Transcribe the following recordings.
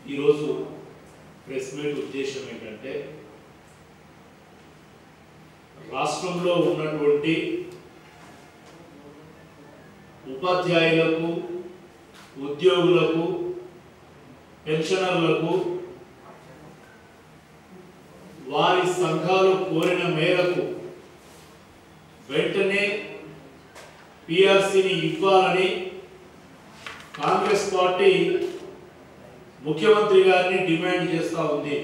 ఈరోజు press meet ఉద్దేశం ఏంటంటే రాష్ట్రంలో ఉన్నటువంటి ఉపాధ్యాయులకు ఉద్యోగులకు పెన్షనర్లకు వారి సంఘాలు కోరిన మేరకు వెంటనే పిఆర్సీని ఇవ్వాలని కాంగ్రెస్ పార్టీ ముఖ్యమంత్రి గారిని డిమాండ్ చేస్తూ ఉంది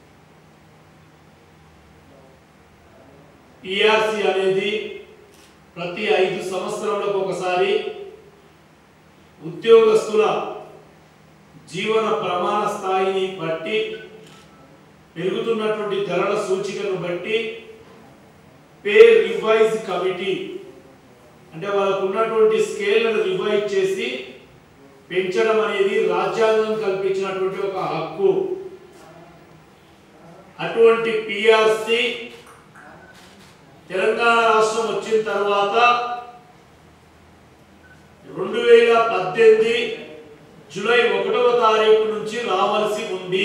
పిఆర్సీ అనేది ప్రతి ఐదు సంవత్సరాలకు ఒకసారి ఉద్యోగస్తుల జీవన ప్రమాణ స్థాయిని బట్టి పెరుగుతున్నటువంటి ధరల సూచికను బట్టి పే రివైజ్ కమిటీ అంటే వాళ్ళకు ఉన్నటువంటి స్కేల్ను రివైజ్ చేసి పెంచడం అనేది రాజ్యాంగం కల్పించినటువంటి ఒక హక్కు అటువంటి పిఆర్సి తెలంగాణ రాష్ట్రం వచ్చిన తర్వాత రెండు వేల పద్దెనిమిది జూలై ఒకటవ తారీఖు నుంచి రావాల్సి ఉంది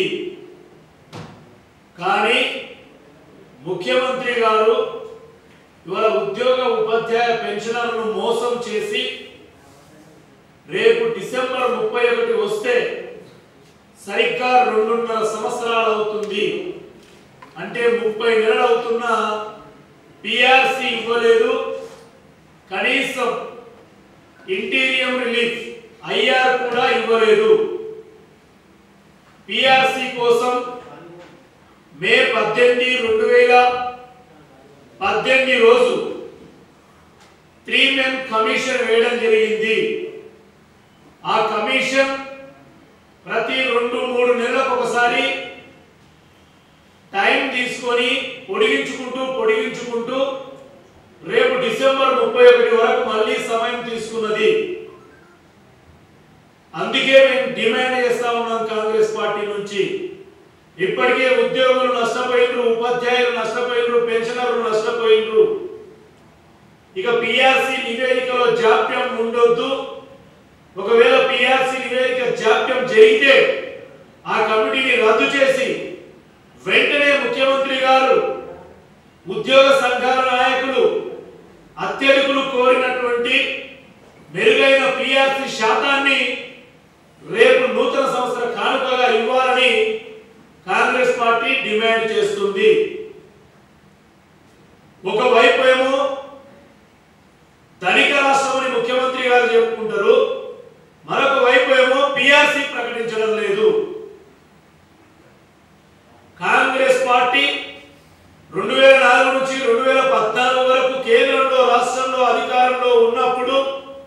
కానీ ముఖ్యమంత్రి గారు ఇవాళ ఉద్యోగ ఉపాధ్యాయ పెన్షనర్లను మోసం చేసి రేపు డిసెంబర్ ముప్పై ఒకటి వస్తే సరిగ్గా రెండున్నర సంవత్సరాలు అవుతుంది అంటే ముప్పై నెలలు అవుతున్నా పిఆర్సి ఇవ్వలేదు కనీసం ఇంటీరియం రిలీఫ్ ఐఆర్ కూడా ఇవ్వలేదు పిఆర్సి కోసం మే పద్దెనిమిది రెండు వేల పద్దెనిమిది రోజు త్రీ మెన్ కమిషన్ వేయడం జరిగింది ఆ కమిషన్ ప్రతి రెండు మూడు నెలలకు ఒకసారి టైం తీసుకొని పొడిగించుకుంటూ పొడిగించుకుంటూ రేపు డిసెంబర్ ముప్పై ఒకటి వరకు మళ్ళీ సమయం తీసుకున్నది అందుకే మేము డిమాండ్ చేస్తా ఉన్నాం కాంగ్రెస్ పార్టీ నుంచి ఇప్పటికే ఉద్యోగులు నష్టపోయినరు ఉపాధ్యాయులు నష్టపోయినరు పెన్షనర్లు నష్టపోయినరు ఇక పిఆర్సి నివేదికలో జాప్యం ఉండొద్దు ఒకవేళ పిఆర్సి నివేదిక జాప్యం జరిగితే ఆ కమిటీని రద్దు చేసి వెంటనే ముఖ్యమంత్రి గారు ఉద్యోగ సంఘాల నాయకులు అత్యధికులు కోరినటువంటి మెరుగైన పిఆర్సి శాతాన్ని రేపు నూతన సంవత్సర కానుకగా ఇవ్వాలని కాంగ్రెస్ పార్టీ డిమాండ్ చేస్తుంది ఒకవైపు ఏమో ధనిక రాష్ట్రం అని ముఖ్యమంత్రి గారు చెప్పుకుంటారు మరొక వైపు ఏమో పిఆర్సి ప్రకటించడం లేదు కాంగ్రెస్ పార్టీ రెండు వేల నాలుగు నుంచి రెండు వేల పద్నాలుగు వరకు కేంద్రంలో రాష్ట్రంలో అధికారంలో ఉన్నప్పుడు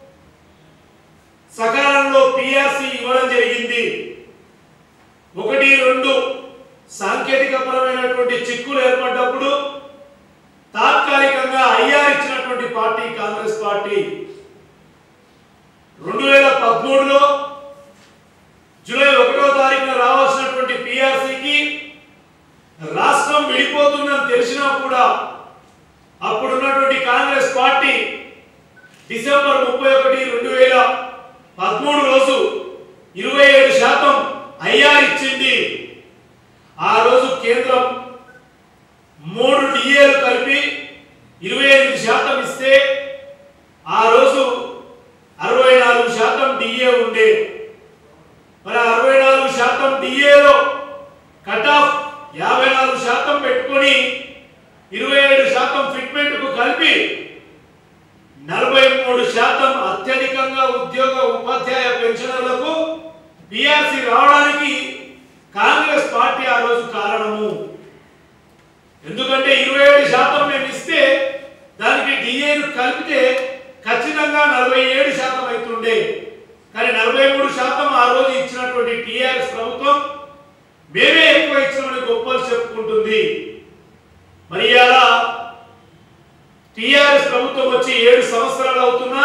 సకాలంలో పిఆర్సి ఇవ్వడం జరిగింది ఒకటి రెండు సాంకేతిక పరమైనటువంటి చిక్కులు ఏర్పడ్డప్పుడు తాత్కాలికంగా ఐఆర్ ఇచ్చినటువంటి పార్టీ కాంగ్రెస్ పార్టీ రెండు వేల పదమూడులో జూలై ఒకటో తారీఖున రావాల్సినటువంటి పిఆర్సీకి రాష్ట్రం విడిపోతుందని తెలిసినా కూడా అప్పుడున్నటువంటి కాంగ్రెస్ పార్టీ డిసెంబర్ ముప్పై ఒకటి రెండు వేల పదమూడు రోజు ఇరవై ఏడు శాతం ఐఆర్ ఇచ్చింది ఆ రోజు కేంద్రం మూడు డిఏలు కలిపి ఇరవై ఎనిమిది శాతం ఇస్తే ఆ రోజు అరవై నాలుగు శాతం డిఏ ఉండే మరి అరవై నాలుగు శాతం డిఏలో కట్ ఆఫ్ యాభై నాలుగు శాతం పెట్టుకొని ఇరవై ఏడు శాతం ఫిట్మెంట్ కు కలిపి నలభై మూడు శాతం అత్యధికంగా ఉద్యోగ ఉపాధ్యాయ పెన్షనర్లకు పిఆర్సి రావడానికి కాంగ్రెస్ పార్టీ ఆ రోజు కారణము ఎందుకంటే ఇరవై ఏడు శాతం మేము ఇస్తే దానికి డిఏను కలిపితే ఖచ్చితంగా నలభై ఏడు శాతం అవుతుండే కానీ నలభై మూడు శాతం ఆ రోజు ఇచ్చినటువంటి టిఆర్ఎస్ ప్రభుత్వం మేమే ఎక్కువ ఇచ్చామని గొప్పలు చెప్పుకుంటుంది మరి ఇలా టిఆర్ఎస్ ప్రభుత్వం వచ్చి ఏడు సంవత్సరాలు అవుతున్నా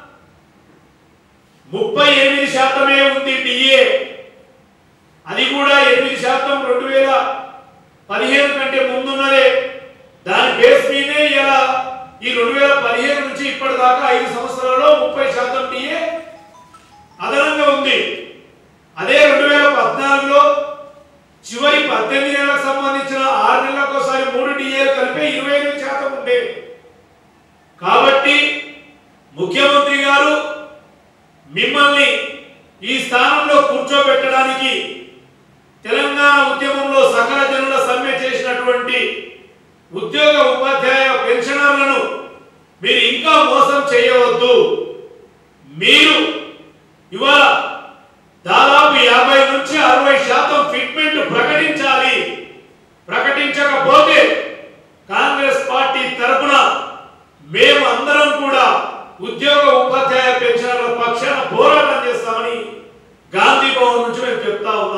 ముప్పై ఎనిమిది శాతమే ఉంది డిఏ అది కూడా ఎనిమిది శాతం రెండు వేల పదిహేను కంటే ముందున్నదే దాని బేస్ మీదే ఇలా ఈ రెండు వేల పదిహేను నుంచి ఇప్పటిదాకా ఐదు సంవత్సరాల్లో ముప్పై శాతం డిఏ అదనంగా ఉంది అదే రెండు వేల పద్నాలుగులో పద్దెనిమిది నెలలకు సంబంధించిన ఆరు నెలలకు ఒకసారి మూడు డిఏలు కలిపి ఇరవై ఎనిమిది శాతం ఉండేవి కాబట్టి ముఖ్యమంత్రి గారు మిమ్మల్ని ఈ స్థానంలో కూర్చోబెట్టడానికి తెలంగాణ ఉద్యమంలో సకల జనుల సమ్మె చేసినటువంటి ఉద్యోగ ఉపాధ్యాయ పెన్షనర్లను మీరు ఇంకా మోసం చేయవద్దు మీరు ఇవాళ దాదాపు యాభై నుంచి అరవై శాతం ఫిట్మెంట్ ప్రకటించాలి ప్రకటించకపోతే కాంగ్రెస్ పార్టీ తరపున మేము అందరం కూడా ఉద్యోగ ఉపాధ్యాయ పెన్షనర్ల పక్షాన పోరాటం చేస్తామని గాంధీ భవన్ నుంచి మేము చెప్తా ఉన్నాం